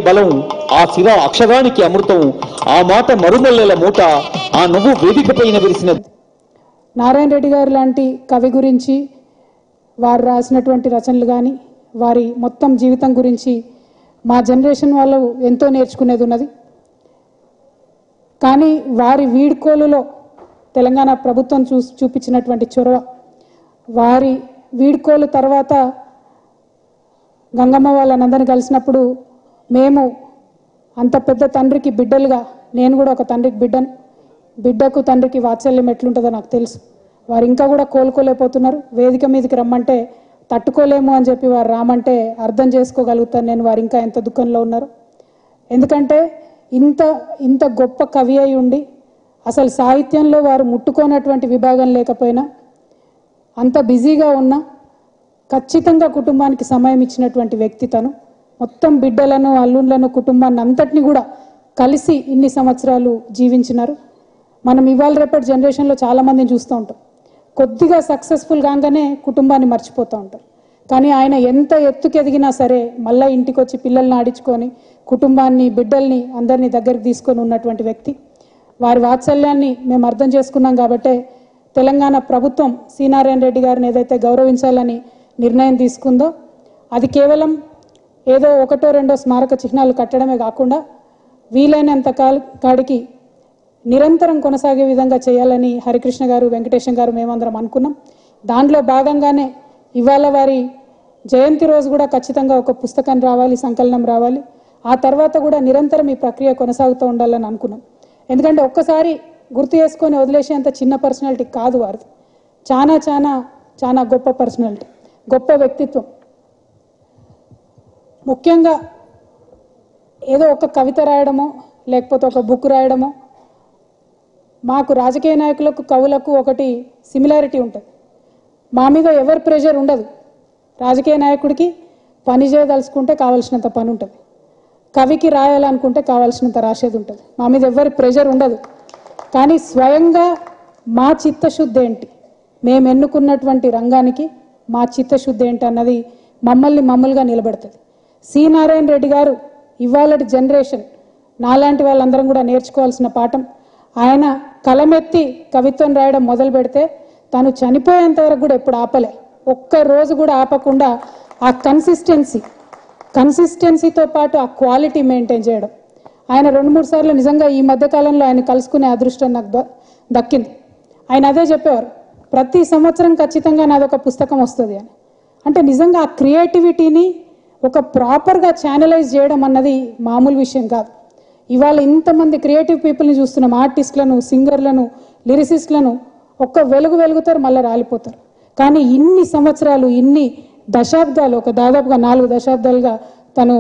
బలం ఆ శివ అక్షరానికి అమృతం ఆ మాట మరుమల్లెల మూట ఆ నువ్వు వేదికపైన విరిసిన నారాయణ రెడ్డి గారు లాంటి కవి గురించి వారు రాసినటువంటి రచనలు కానీ వారి మొత్తం జీవితం గురించి మా జనరేషన్ వాళ్ళు ఎంతో నేర్చుకునేది ఉన్నది కానీ వారి వీడ్కోలులో తెలంగాణ ప్రభుత్వం చూ చూపించినటువంటి చొరవ వారి వీడ్కోలు తర్వాత గంగమ్మ వాళ్ళనందరినీ కలిసినప్పుడు మేము అంత పెద్ద తండ్రికి బిడ్డలుగా నేను కూడా ఒక తండ్రికి బిడ్డను బిడ్డకు తండ్రికి వాత్సల్యం ఎట్లుంటుందో నాకు తెలుసు వారు ఇంకా కూడా కోలుకోలేకపోతున్నారు వేదిక మీదకి రమ్మంటే తట్టుకోలేము అని చెప్పి వారు రామంటే అర్థం చేసుకోగలుగుతాను నేను వారు ఇంకా ఎంత దుఃఖంలో ఉన్నారు ఎందుకంటే ఇంత ఇంత గొప్ప కవి అయి ఉండి అసలు సాహిత్యంలో వారు ముట్టుకోనటువంటి విభాగం లేకపోయినా అంత బిజీగా ఉన్నా ఖచ్చితంగా కుటుంబానికి సమయం ఇచ్చినటువంటి వ్యక్తి తను మొత్తం బిడ్డలను అల్లుళ్ళను కుటుంబాన్ని అంతటిని కూడా కలిసి ఇన్ని సంవత్సరాలు జీవించినారు మనం ఇవాళ రేపటి జనరేషన్లో చాలా మందిని చూస్తూ ఉంటాం కొద్దిగా సక్సెస్ఫుల్ కాగానే కుటుంబాన్ని మర్చిపోతూ ఉంటారు కానీ ఆయన ఎంత ఎత్తుకు ఎదిగినా సరే మళ్ళీ ఇంటికి వచ్చి పిల్లల్ని ఆడించుకొని కుటుంబాన్ని బిడ్డల్ని అందరినీ దగ్గరికి తీసుకొని ఉన్నటువంటి వ్యక్తి వారి వాత్సల్యాన్ని మేము అర్థం చేసుకున్నాం కాబట్టే తెలంగాణ ప్రభుత్వం సి నారాయణ రెడ్డి గారిని ఏదైతే గౌరవించాలని నిర్ణయం తీసుకుందో అది కేవలం ఏదో ఒకటో రెండో స్మారక చిహ్నాలు కట్టడమే కాకుండా వీలైనంత కాల కాడికి నిరంతరం కొనసాగే విధంగా చేయాలని హరికృష్ణ గారు వెంకటేశం గారు మేమందరం అనుకున్నాం దాంట్లో భాగంగానే ఇవాళ వారి జయంతి రోజు కూడా ఖచ్చితంగా ఒక పుస్తకం రావాలి సంకలనం రావాలి ఆ తర్వాత కూడా నిరంతరం ఈ ప్రక్రియ కొనసాగుతూ ఉండాలని అనుకున్నాం ఎందుకంటే ఒక్కసారి గుర్తు చేసుకొని వదిలేసేంత చిన్న పర్సనాలిటీ కాదు వారిది చాలా చాలా చాలా గొప్ప పర్సనాలిటీ గొప్ప వ్యక్తిత్వం ముఖ్యంగా ఏదో ఒక కవిత రాయడమో లేకపోతే ఒక బుక్ రాయడమో మాకు రాజకీయ నాయకులకు కవులకు ఒకటి సిమిలారిటీ ఉంటుంది మా మీద ఎవరి ప్రెషర్ ఉండదు రాజకీయ నాయకుడికి పని చేయదలుచుకుంటే కావలసినంత పని ఉంటుంది కవికి రాయాలనుకుంటే కావాల్సినంత రాసేది ఉంటుంది మా మీద ఎవరి ప్రెషర్ ఉండదు కానీ స్వయంగా మా చిత్తశుద్ధి ఏంటి మేము ఎన్నుకున్నటువంటి రంగానికి మా చిత్తశుద్ధి ఏంటి అన్నది మమ్మల్ని మమ్మల్గా నిలబెడుతుంది సి నారాయణ రెడ్డి గారు ఇవాళటి జనరేషన్ నాలాంటి వాళ్ళందరం కూడా నేర్చుకోవాల్సిన పాఠం ఆయన కలమెత్తి కవిత్వం రాయడం మొదలు పెడితే తను చనిపోయేంత వరకు కూడా ఎప్పుడు ఆపలే ఒక్క రోజు కూడా ఆపకుండా ఆ కన్సిస్టెన్సీ కన్సిస్టెన్సీతో పాటు ఆ క్వాలిటీ మెయింటైన్ చేయడం ఆయన రెండు మూడు సార్లు నిజంగా ఈ మధ్య కాలంలో ఆయన కలుసుకునే అదృష్టం నాకు ద- దక్కింది ఆయన అదే చెప్పేవారు ప్రతి సంవత్సరం ఖచ్చితంగా నాదొక పుస్తకం వస్తుంది అని అంటే నిజంగా ఆ క్రియేటివిటీని ఒక ప్రాపర్గా ఛానలైజ్ చేయడం అన్నది మామూలు విషయం కాదు ఇవాళ ఇంతమంది క్రియేటివ్ పీపుల్ని చూస్తున్నాం ఆర్టిస్టులను సింగర్లను లిరిసిస్ట్లను ఒక్క వెలుగు వెలుగుతారు మళ్ళీ రాలిపోతారు కానీ ఇన్ని సంవత్సరాలు ఇన్ని దశాబ్దాలు ఒక దాదాపుగా నాలుగు దశాబ్దాలుగా తను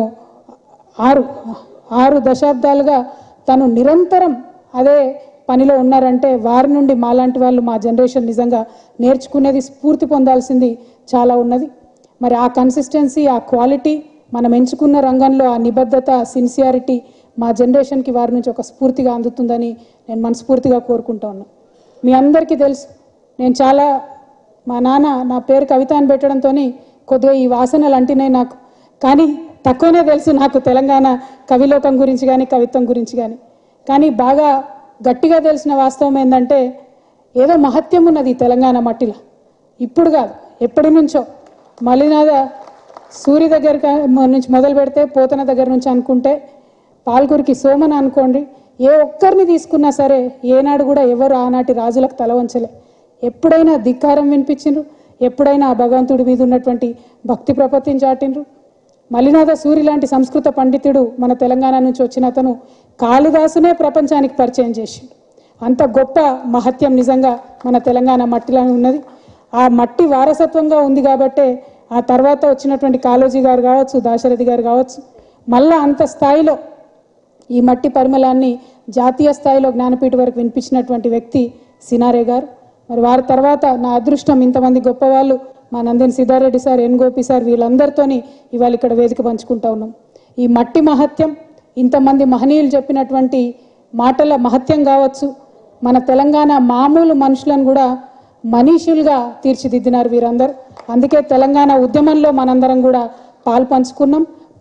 ఆరు ఆరు దశాబ్దాలుగా తను నిరంతరం అదే పనిలో ఉన్నారంటే వారి నుండి మాలాంటి వాళ్ళు మా జనరేషన్ నిజంగా నేర్చుకునేది స్ఫూర్తి పొందాల్సింది చాలా ఉన్నది మరి ఆ కన్సిస్టెన్సీ ఆ క్వాలిటీ మనం ఎంచుకున్న రంగంలో ఆ నిబద్ధత సిన్సియారిటీ మా జనరేషన్కి వారి నుంచి ఒక స్ఫూర్తిగా అందుతుందని నేను మనస్ఫూర్తిగా కోరుకుంటా ఉన్నాను మీ అందరికీ తెలుసు నేను చాలా మా నాన్న నా పేరు కవిత అని పెట్టడంతో కొద్దిగా ఈ వాసనలు అంటినాయి నాకు కానీ తక్కువనే తెలుసు నాకు తెలంగాణ కవిలోకం గురించి కానీ కవిత్వం గురించి కానీ కానీ బాగా గట్టిగా తెలిసిన వాస్తవం ఏంటంటే ఏదో మహత్యం ఉన్నది ఈ తెలంగాణ మట్టిలో ఇప్పుడు కాదు ఎప్పటి నుంచో మలినాథ సూర్య దగ్గర కా- నుంచి మొదలు పెడితే పోతన దగ్గర నుంచి అనుకుంటే పాల్గురికి సోమన అనుకోండి ఏ ఒక్కరిని తీసుకున్నా సరే ఏనాడు కూడా ఎవరు ఆనాటి రాజులకు తల వంచలే ఎప్పుడైనా ధిక్కారం వినిపించిండ్రు ఎప్పుడైనా ఆ భగవంతుడి మీద ఉన్నటువంటి భక్తి ప్రపత్తిని చాటిండ్రు మలినాథ సూరి లాంటి సంస్కృత పండితుడు మన తెలంగాణ నుంచి వచ్చిన అతను కాళిదాసునే ప్రపంచానికి పరిచయం చేసిండు అంత గొప్ప మహత్యం నిజంగా మన తెలంగాణ మట్టిలో ఉన్నది ఆ మట్టి వారసత్వంగా ఉంది కాబట్టే ఆ తర్వాత వచ్చినటువంటి కాళోజీ గారు కావచ్చు దాశరథి గారు కావచ్చు మళ్ళా అంత స్థాయిలో ఈ మట్టి పరిమళాన్ని జాతీయ స్థాయిలో జ్ఞానపీఠ వరకు వినిపించినటువంటి వ్యక్తి సినారే గారు మరి వారి తర్వాత నా అదృష్టం ఇంతమంది గొప్పవాళ్ళు మా Nandini Siddareddy sir N Gopi sir వీళ్ళందరితోని ఇవాళ ఇక్కడ వేదిక పంచుకుంటా ఉన్నాం ఈ మట్టి మహత్యం ఇంతమంది మహనీయులు చెప్పినటువంటి మాటల మహత్యం కావచ్చు మన తెలంగాణ మామూలు మనుషులను కూడా మనీషులుగా తీర్చిదిద్దినారు వీరందరూ అందుకే తెలంగాణ ఉద్యమంలో మనందరం కూడా పాలు పంచుకున్నాం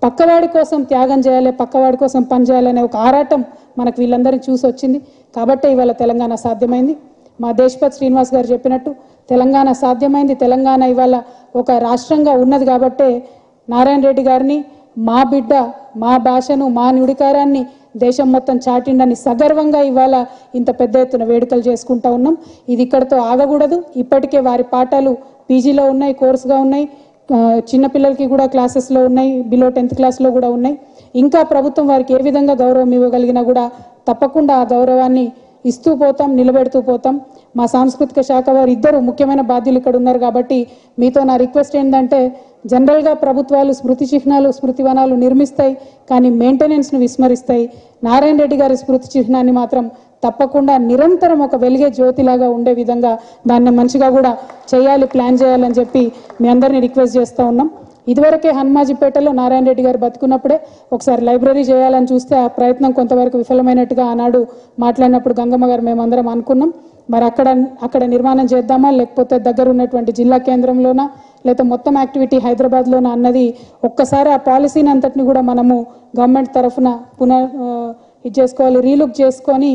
పక్కవాడి కోసం త్యాగం చేయాలి పక్కవాడి కోసం పని చేయాలనే ఒక ఆరాటం మనకు వీళ్ళందరినీ చూసి వచ్చింది కాబట్టే ఇవాళ తెలంగాణ సాధ్యమైంది మా దేశపతి శ్రీనివాస్ గారు చెప్పినట్టు తెలంగాణ సాధ్యమైంది తెలంగాణ ఇవాళ ఒక రాష్ట్రంగా ఉన్నది కాబట్టే నారాయణ రెడ్డి గారిని మా బిడ్డ మా భాషను మా నుడికారాన్ని దేశం మొత్తం చాటిండని సగర్వంగా ఇవాళ ఇంత పెద్ద ఎత్తున వేడుకలు చేసుకుంటా ఉన్నాం ఇది ఇక్కడతో ఆగకూడదు ఇప్పటికే వారి పాఠాలు పీజీలో ఉన్నాయి కోర్సుగా ఉన్నాయి ఆ, చిన్నపిల్లలకి కూడా క్లాసెస్లో ఉన్నాయి బిలో టెన్త్ క్లాస్లో కూడా ఉన్నాయి ఇంకా ప్రభుత్వం వారికి ఏ విధంగా గౌరవం ఇవ్వగలిగినా కూడా తప్పకుండా ఆ గౌరవాన్ని ఇస్తూ పోతాం నిలబెడుతూ పోతాం మా సాంస్కృతిక శాఖ వారు ఇద్దరు ముఖ్యమైన బాధ్యులు ఇక్కడ ఉన్నారు కాబట్టి మీతో నా రిక్వెస్ట్ ఏంటంటే జనరల్గా ప్రభుత్వాలు స్మృతి చిహ్నాలు స్మృతి వనాలు నిర్మిస్తాయి కానీ మెయింటెనెన్స్ను విస్మరిస్తాయి నారాయణ రెడ్డి గారి స్మృతి చిహ్నాన్ని మాత్రం తప్పకుండా నిరంతరం ఒక వెలిగే జ్యోతిలాగా ఉండే విధంగా దాన్ని మంచిగా కూడా చేయాలి ప్లాన్ చేయాలని చెప్పి మీ అందరినీ రిక్వెస్ట్ చేస్తూ ఉన్నాం ఇదివరకే హనుమాజీపేటలో నారాయణ రెడ్డి గారు బతుకున్నప్పుడే ఒకసారి లైబ్రరీ చేయాలని చూస్తే ఆ ప్రయత్నం కొంతవరకు విఫలమైనట్టుగా ఆనాడు మాట్లాడినప్పుడు గంగమ్మ గారు మేమందరం అనుకున్నాం మరి అక్కడ అక్కడ నిర్మాణం చేద్దామా లేకపోతే దగ్గర ఉన్నటువంటి జిల్లా కేంద్రంలోనా లేకపోతే మొత్తం యాక్టివిటీ హైదరాబాద్లోనా అన్నది ఒక్కసారి ఆ పాలసీని అంతటిని కూడా మనము గవర్నమెంట్ తరఫున పునః ఆ, ఇది చేసుకోవాలి రీలుక్ చేసుకొని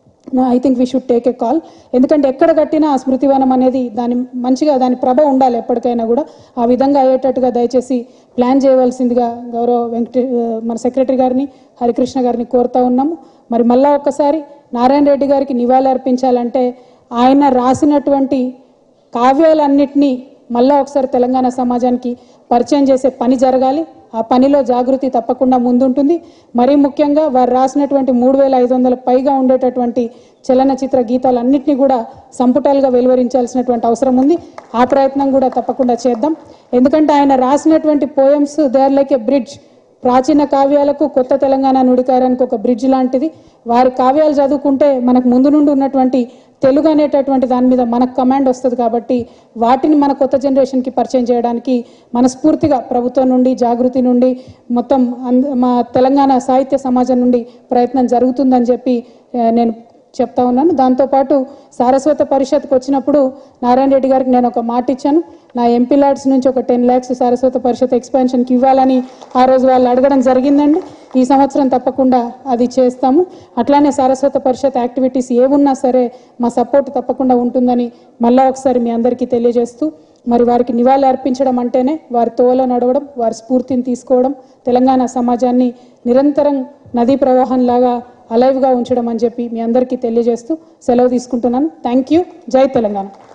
I think we should take a call ఎందుకంటే ఎక్కడ కట్టినా ఆ స్మృతివనం అనేది దాని మంచిగా దాని ప్రభ ఉండాలి ఎప్పటికైనా కూడా ఆ విధంగా అయ్యేటట్టుగా దయచేసి ప్లాన్ చేయవలసిందిగా గౌరవ వెంకటే మన సెక్రటరీ గారిని హరికృష్ణ గారిని కోరుతా ఉన్నాము మరి మళ్ళా ఒక్కసారి నారాయణ రెడ్డి గారికి నివాళి అర్పించాలంటే ఆయన రాసినటువంటి కావ్యాలన్నింటినీ మళ్ళా ఒకసారి తెలంగాణ సమాజానికి పరిచయం చేసే పని జరగాలి ఆ పనిలో జాగృతి తప్పకుండా ముందుంటుంది మరీ ముఖ్యంగా వారు రాసినటువంటి మూడు వేల ఐదు వందల పైగా ఉండేటటువంటి చలనచిత్ర గీతాలన్నింటినీ కూడా సంపుటాలుగా వెలువరించాల్సినటువంటి అవసరం ఉంది ఆ ప్రయత్నం కూడా తప్పకుండా చేద్దాం ఎందుకంటే ఆయన రాసినటువంటి poems they are like a bridge ప్రాచీన కావ్యాలకు కొత్త తెలంగాణ నుడికారానికి ఒక బ్రిడ్జ్ లాంటిది వారి కావ్యాలు చదువుకుంటే మనకు ముందు నుండి ఉన్నటువంటి తెలుగు అనేటటువంటి దాని మీద మనకు కమాండ్ వస్తుంది కాబట్టి వాటిని మన కొత్త జనరేషన్కి పరిచయం చేయడానికి మనస్ఫూర్తిగా ప్రభుత్వం నుండి జాగృతి నుండి మొత్తం అంద- మా తెలంగాణ సాహిత్య సమాజం నుండి ప్రయత్నం జరుగుతుందని చెప్పి ఆ, నేను చెప్తా ఉన్నాను దాంతోపాటు సారస్వత పరిషత్కి వచ్చినప్పుడు నారాయణ రెడ్డి గారికి నేను ఒక మాట ఇచ్చాను నా ఎంపీ ల్యాడ్స్ నుంచి ఒక టెన్ ల్యాక్స్ సారస్వత పరిషత్ ఎక్స్పాన్షన్కి ఇవ్వాలని ఆ రోజు వాళ్ళు అడగడం జరిగిందండి ఈ సంవత్సరం తప్పకుండా అది చేస్తాము అట్లానే సారస్వత పరిషత్ యాక్టివిటీస్ ఏమున్నా సరే మా సపోర్ట్ తప్పకుండా ఉంటుందని మళ్ళా ఒకసారి మీ అందరికీ తెలియజేస్తూ మరి వారికి నివాళి అర్పించడం అంటేనే వారి తోవలో నడవడం వారి స్ఫూర్తిని తీసుకోవడం తెలంగాణ సమాజాన్ని నిరంతరం నదీ ప్రవాహంలాగా అలైవ్గా ఉంచడం అని చెప్పి మీ అందరికీ తెలియజేస్తూ సెలవు తీసుకుంటున్నాను థ్యాంక్ యూ జై తెలంగాణ